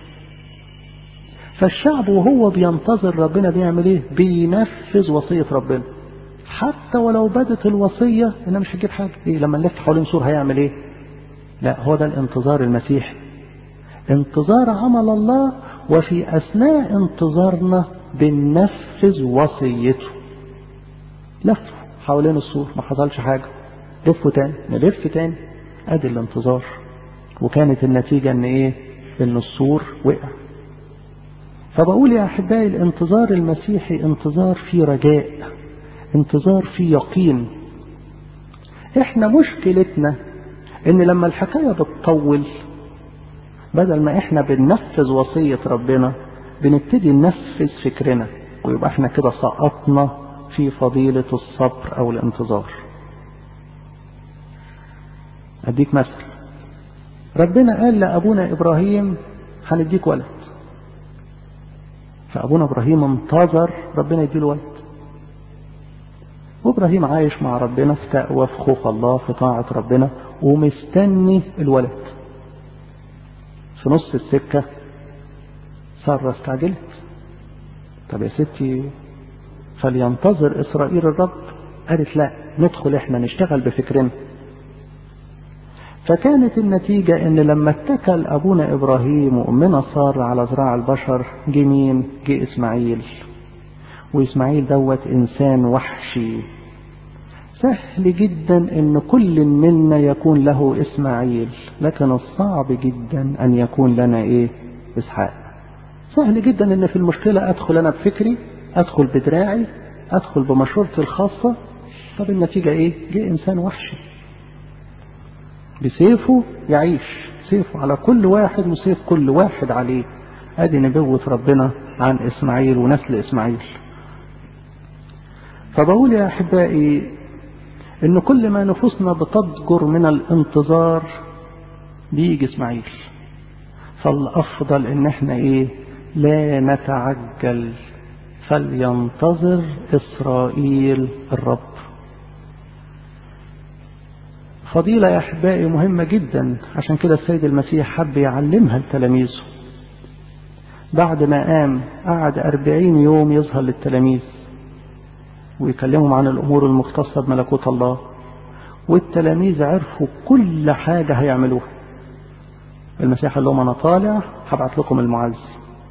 فالشعب وهو بينتظر ربنا بيعمل ايه بينفذ وصية ربنا حتى ولو بدت الوصية انها مش هتجيب حاجة ايه لما نلف حوالين سور هيعمل ايه لا هو ده الانتظار المسيحي انتظار عمل الله وفي اثناء انتظارنا بننفذ وصيته لفوا حوالين السور ما حصلش حاجة لفوا تاني نلف تاني ادي الانتظار وكانت النتيجة ان ايه ان السور وقع فبقول يا احبائي الانتظار المسيحي انتظار فيه رجاء انتظار فيه يقين احنا مشكلتنا ان لما الحكاية بتطول بدل ما احنا بننفذ وصية ربنا بنبتدي ننفذ فكرنا ويبقى احنا كده سقطنا في فضيلة الصبر او الانتظار اديك مثل ربنا قال لأبونا إبراهيم هنديك ولد فأبونا إبراهيم انتظر ربنا يديله ولد وإبراهيم عايش مع ربنا في تقوى في خوف الله في طاعة ربنا ومستني الولد في نص السكة سارة استعجلت طب يا ستي فلينتظر إسرائيل الرب قالت لا ندخل احنا نشتغل بفكرنا فكانت النتيجة ان لما اتكل ابونا ابراهيم وامنا سارة على ذراع البشر جه مين جه اسماعيل واسماعيل دوت انسان وحشي سهل جدا ان كل منا يكون له اسماعيل لكن الصعب جدا ان يكون لنا ايه اسحاق سهل جدا ان في المشكلة ادخل انا بفكري ادخل بدراعي ادخل بمشورتي الخاصة طب النتيجة ايه جه انسان وحشي بسيفه يعيش سيفه على كل واحد وسيف كل واحد عليه ادي نبوة ربنا عن اسماعيل ونسل اسماعيل فبقول يا احبائي ان كل ما نفوسنا بتضجر من الانتظار بيجي اسماعيل فالافضل ان احنا ايه لا نتعجل فلينتظر اسرائيل الرب فضيلة يا أحبائي مهمة جدا عشان كده السيد المسيح حب يعلمها لتلاميذه بعد ما قام قعد أربعين يوم يظهر للتلاميذ ويكلمهم عن الأمور المختصة بملكوت الله والتلاميذ عرفوا كل حاجة هيعملوها المسيح قال لهم أنا طالع هبعت لكم المعز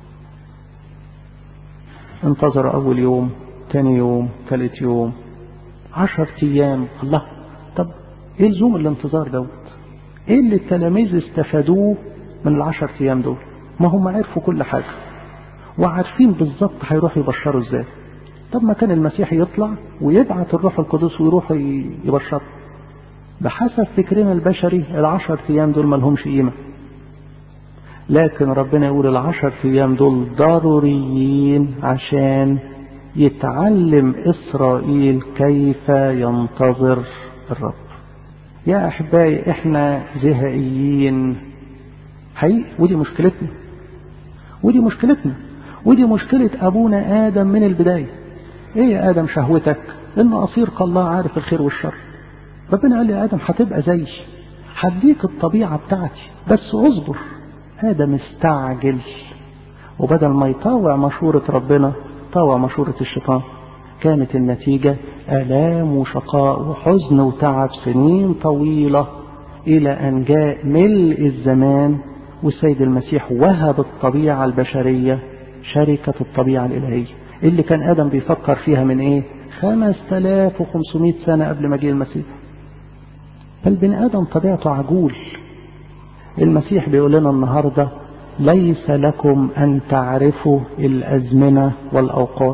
انتظروا أول يوم تاني يوم ثالث يوم عشر أيام الله طب ايه لزوم الانتظار دوت ايه اللي التلاميذ استفادوه من العشر ايام دول ما هم عرفوا كل حاجة وعارفين بالظبط هيروحوا يبشروا ازاي طب ما كان المسيح يطلع ويبعت الروح القدس ويروحوا يبشروا بحسب فكرنا البشري العشر ايام دول ما لهمش قيمة لكن ربنا يقول العشر ايام دول ضروريين عشان يتعلم اسرائيل كيف ينتظر الرب يا احبائي احنا زهقيين حقيقي ودي مشكلتنا ودي مشكلتنا ودي مشكلة ابونا ادم من البداية ايه يا ادم شهوتك ان اصير الله عارف الخير والشر ربنا قال لي يا ادم هتبقى زي هديك الطبيعة بتاعتي بس اصبر ادم استعجل وبدل ما يطاوع مشورة ربنا طاوع مشورة الشيطان كانت النتيجة آلام وشقاء وحزن وتعب سنين طويلة إلى أن جاء ملء الزمان والسيد المسيح وهب الطبيعة البشرية شركة الطبيعة الإلهية اللي كان آدم بيفكر فيها من إيه 5500 سنة قبل ما جه المسيح فالبني آدم طبيعته عجول المسيح بيقول لنا النهاردة ليس لكم أن تعرفوا الأزمنة والأوقات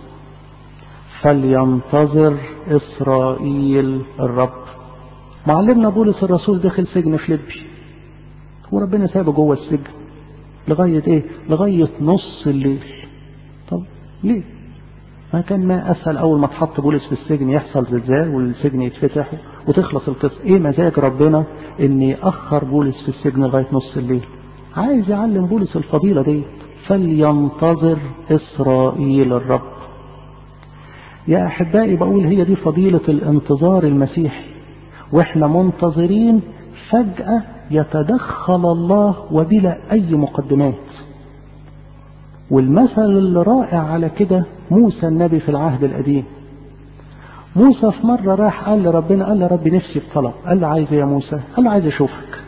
فلينتظر إسرائيل الرب معلمنا بولس الرسول دخل سجن فيليبي وربنا سابه جوه السجن لغاية ايه لغاية نص الليل طب ليه ما كان ما اسهل اول ما تحط بولس في السجن يحصل زلزال والسجن يتفتح وتخلص القصة ايه مزاج ربنا ان يأخر بولس في السجن لغاية نص الليل عايز يعلم بولس الفضيلة دي فلينتظر اسرائيل الرب يا احبائي بقول هي دي فضيلة الانتظار المسيحي واحنا منتظرين فجأة يتدخل الله وبلا أي مقدمات والمثل الرائع على كده موسى النبي في العهد القديم موسى في مرة راح قال لربنا قال له رب نفسي بطلب قال له عايز يا موسى قال له عايز اشوفك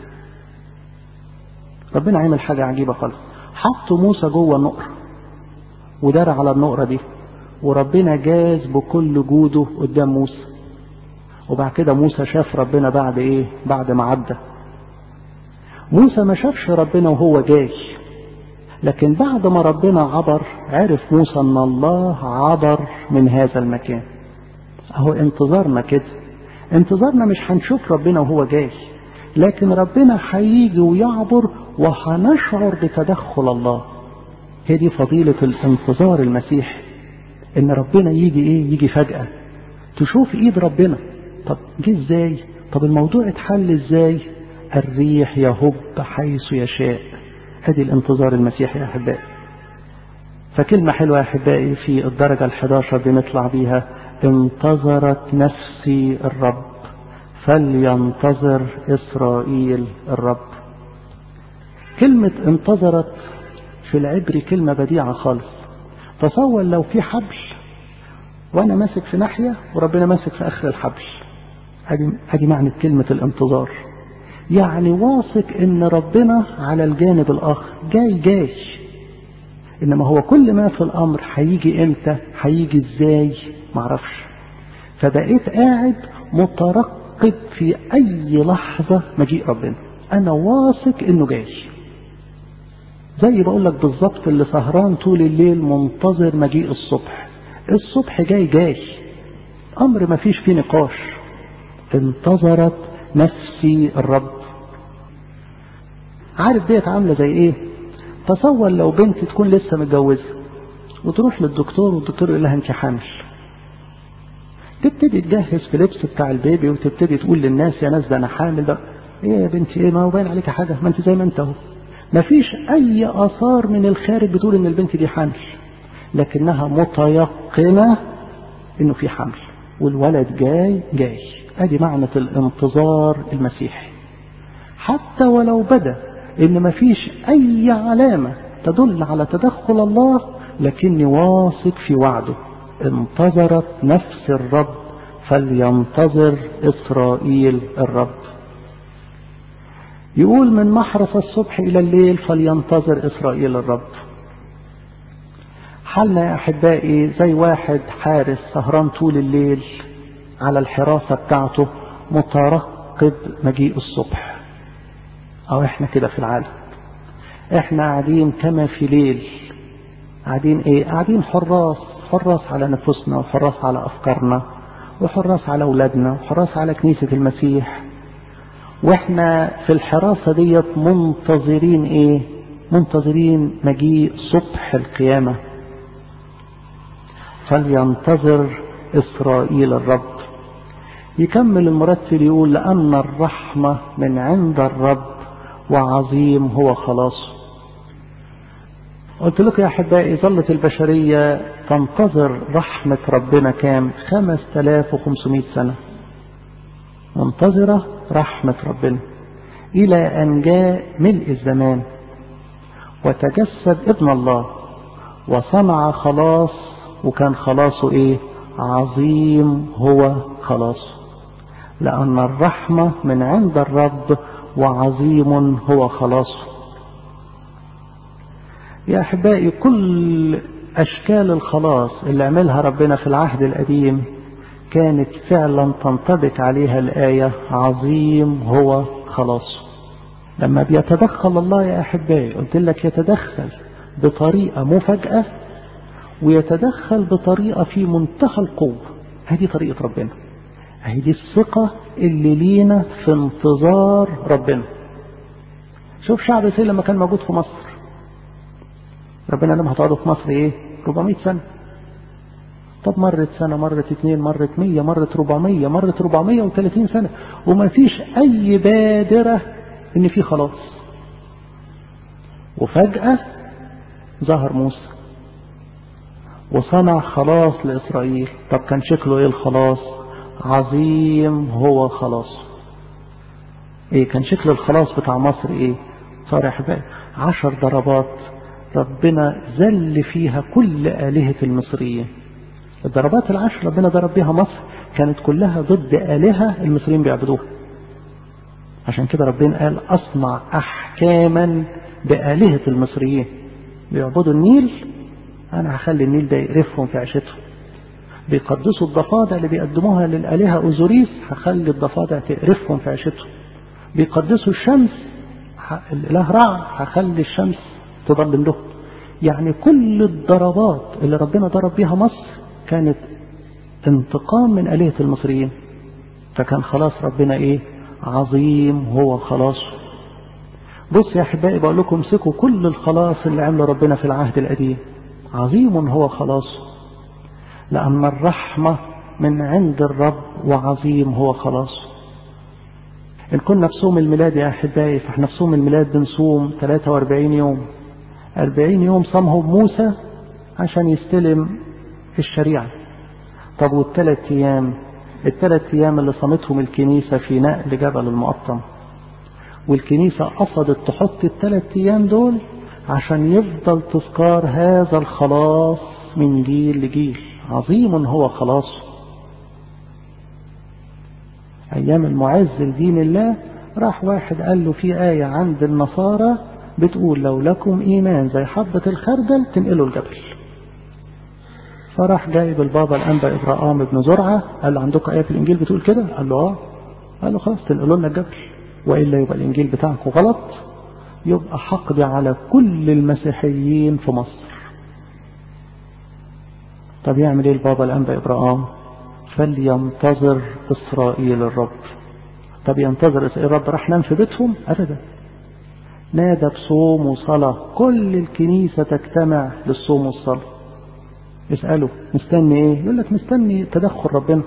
ربنا عمل حاجة عجيبة خالص حط موسى جوه النقرة ودار على النقرة دي وربنا جاز بكل جوده قدام موسى وبعد كده موسى شاف ربنا بعد ايه بعد ما عدى موسى ما شافش ربنا وهو جاي لكن بعد ما ربنا عبر عرف موسى ان الله عبر من هذا المكان اهو انتظارنا كده انتظارنا مش هنشوف ربنا وهو جاي لكن ربنا هيجي ويعبر وهنشعر بتدخل الله هي دي فضيلة الانتظار المسيحي ان ربنا يجي ايه يجي فجأة تشوف ايد ربنا طب جه ازاي طب الموضوع اتحل ازاي الريح يهب حيث يشاء ادي الانتظار المسيحي يا احبائي فكلمة حلوة يا احبائي في الدرجة الحداشر بنطلع بيها انتظرت نفسي الرب فلينتظر اسرائيل الرب كلمة انتظرت في العبري كلمة بديعة خالص تصور لو في حبل وانا ماسك في ناحية وربنا ماسك في اخر الحبل ادي ادي معنى كلمة الانتظار يعني واثق ان ربنا على الجانب الاخر جاي جاي انما هو كل ما في الامر هيجي امتى هيجي ازاي معرفش فبقيت قاعد مترقب في اي لحظة مجيء ربنا انا واثق انه جاي زي بقول لك بالظبط اللي سهران طول الليل منتظر مجيء الصبح الصبح جاي جاي امر ما فيش فيه نقاش انتظرت نفسي الرب عارف ديت عاملة زي ايه تصور لو بنت تكون لسه متجوزة وتروح للدكتور والدكتور يقول لها انت حامل تبتدي تجهز في لبس بتاع البيبي وتبتدي تقول للناس يا ناس ده انا حامل ده ايه يا بنتي ايه ما هو باين عليك حاجه ما انت زي ما انت اهو مفيش اي اثار من الخارج بتقول ان البنت دي حامل لكنها متيقنه انه في حمل والولد جاي جاي ادي معنى الانتظار المسيحي حتى ولو بدا ان مفيش اي علامه تدل على تدخل الله لكني واثق في وعده انتظرت نفس الرب فلينتظر اسرائيل الرب يقول من محرس الصبح الى الليل فلينتظر اسرائيل الرب حالنا يا احبائي زي واحد حارس سهران طول الليل على الحراسة بتاعته مترقب مجيء الصبح او احنا كده في العالم احنا قاعدين كما في ليل قاعدين ايه قاعدين حراس حراس على نفوسنا وحراس على افكارنا وحراس على اولادنا وحراس على كنيسة المسيح واحنا في الحراسة ديت منتظرين ايه منتظرين مجيء صبح القيامة فلينتظر إسرائيل الرب يكمل المرتل يقول لأن الرحمة من عند الرب وعظيم هو خلاصه قلت لكم يا أحبائي ظلت البشرية تنتظر رحمة ربنا كام 5500 سنة منتظرة رحمة ربنا إلى أن جاء ملء الزمان وتجسد ابن الله وصنع خلاص وكان خلاصه ايه عظيم هو خلاصه لأن الرحمة من عند الرب وعظيم هو خلاصه يا أحبائي كل أشكال الخلاص اللي عملها ربنا في العهد القديم كانت فعلا تنطبق عليها الآية عظيم هو خلاصه لما بيتدخل الله يا أحبائي قلت لك يتدخل بطريقة مفاجأة ويتدخل بطريقة في منتهى القوة هذه طريقة ربنا هذه الثقة اللي لينا في انتظار ربنا شوف شعب إسرائيل لما كان موجود في مصر ربنا لما هتقعدوا في مصر ايه 400 سنة طب مرت سنة مرت اتنين مرت مية مرت 400 مرت 430 سنة وما فيش أي بادرة إن في خلاص وفجأة ظهر موسى وصنع خلاص لإسرائيل طب كان شكله إيه الخلاص عظيم هو خلاص إيه كان شكل الخلاص بتاع مصر إيه صار يا حبايبي عشر ضربات ربنا ذل فيها كل آلهة المصريين الضربات العشر ربنا ضرب بيها مصر كانت كلها ضد آلهة المصريين بيعبدوها عشان كده ربنا قال أصنع أحكاما بآلهة المصريين بيعبدوا النيل أنا هخلي النيل ده يقرفهم في عيشتهم بيقدسوا الضفادع اللي بيقدموها للآلهة أوزوريس هخلي الضفادع تقرفهم في عيشتهم بيقدسوا الشمس الإله رع هخلي الشمس تضلم لهم يعني كل الضربات اللي ربنا ضرب بيها مصر كانت انتقام من آلهة المصريين فكان خلاص ربنا ايه عظيم هو خلاصه بص يا احبائي بقول لكم امسكوا كل الخلاص اللي عمله ربنا في العهد القديم عظيم هو خلاصه لأن الرحمة من عند الرب وعظيم هو خلاصه إن كنا في صوم الميلاد يا أحبائي فإحنا في صوم الميلاد بنصوم 43 يوم 40 يوم صامهم موسى عشان يستلم الشريعة طب والثلاث أيام الثلاث أيام اللي صامتهم الكنيسة في نقل جبل المقطم والكنيسة قصدت تحط الثلاث أيام دول عشان يفضل تذكار هذا الخلاص من جيل لجيل عظيم هو خلاصه أيام المعز لدين الله راح واحد قال له في آية عند النصارى بتقول لو لكم إيمان زي حبة الخردل تنقلوا الجبل فراح جايب البابا الأنبا إبراهام بن زرعة قال له عندكم آية في الإنجيل بتقول كده قال له آه قال له خلاص تنقلوا لنا الجبل وإلا يبقى الإنجيل بتاعكم غلط يبقى حقد على كل المسيحيين في مصر طب يعمل ايه البابا الأنبا إبراهام فلينتظر إسرائيل الرب طب ينتظر إسرائيل الرب راح نام في بيتهم أبدا نادى بصوم وصلاة كل الكنيسة تجتمع للصوم والصلاة اسأله مستني ايه يقول لك مستني تدخل ربنا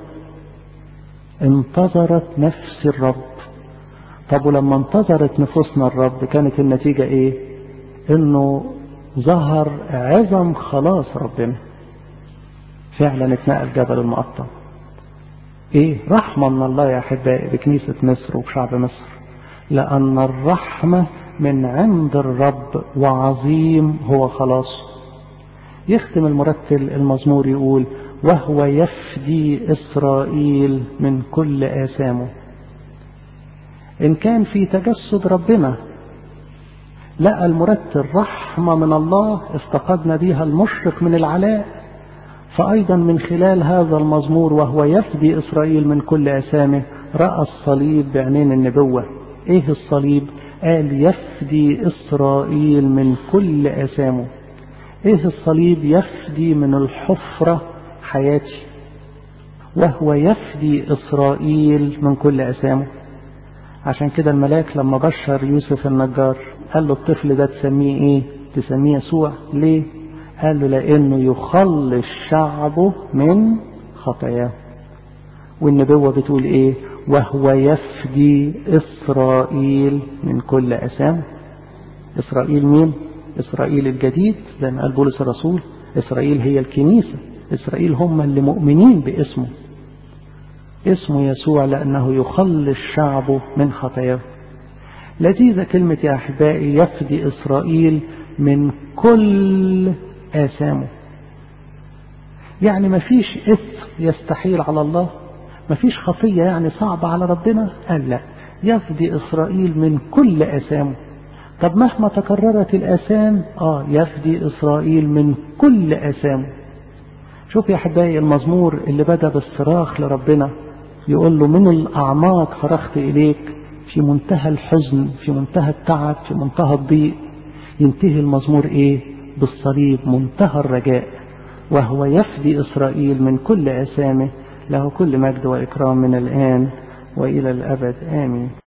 انتظرت نفس الرب طب ولما انتظرت نفوسنا الرب كانت النتيجة ايه انه ظهر عظم خلاص ربنا فعلا اتنقل جبل المقطم ايه رحمة من الله يا احبائي بكنيسة مصر وبشعب مصر لان الرحمة من عند الرب وعظيم هو خلاصه يختم المرتل المزمور يقول وهو يفدي إسرائيل من كل آثامه إن كان في تجسد ربنا لقى المرتل رحمة من الله افتقدنا بها المشرق من العلاء فأيضا من خلال هذا المزمور وهو يفدي إسرائيل من كل آثامه رأى الصليب بعينين النبوة إيه الصليب قال يفدي إسرائيل من كل آثامه ايه الصليب يفدي من الحفرة حياتي وهو يفدي إسرائيل من كل أسامه عشان كده الملاك لما بشر يوسف النجار قال له الطفل ده تسميه ايه تسميه يسوع ليه قال له لانه يخلص شعبه من خطاياه والنبوة بتقول ايه وهو يفدي إسرائيل من كل أسامه إسرائيل مين إسرائيل الجديد زي ما قال بولس الرسول إسرائيل هي الكنيسة إسرائيل هم اللي مؤمنين باسمه اسمه يسوع لأنه يخلص شعبه من خطاياه لذيذة كلمة يا أحبائي يفدي إسرائيل من كل آثامه يعني ما فيش إثم يستحيل على الله ما فيش خطية يعني صعبة على ربنا قال لا يفدي إسرائيل من كل آثامه طب مهما تكررت الآثام آه يفدي إسرائيل من كل آثامه شوف يا أحبائي المزمور اللي بدأ بالصراخ لربنا يقول له من الأعماق صرخت إليك في منتهى الحزن في منتهى التعب في منتهى الضيق ينتهي المزمور إيه بالصليب منتهى الرجاء وهو يفدي إسرائيل من كل أسامه له كل مجد وإكرام من الآن وإلى الأبد آمين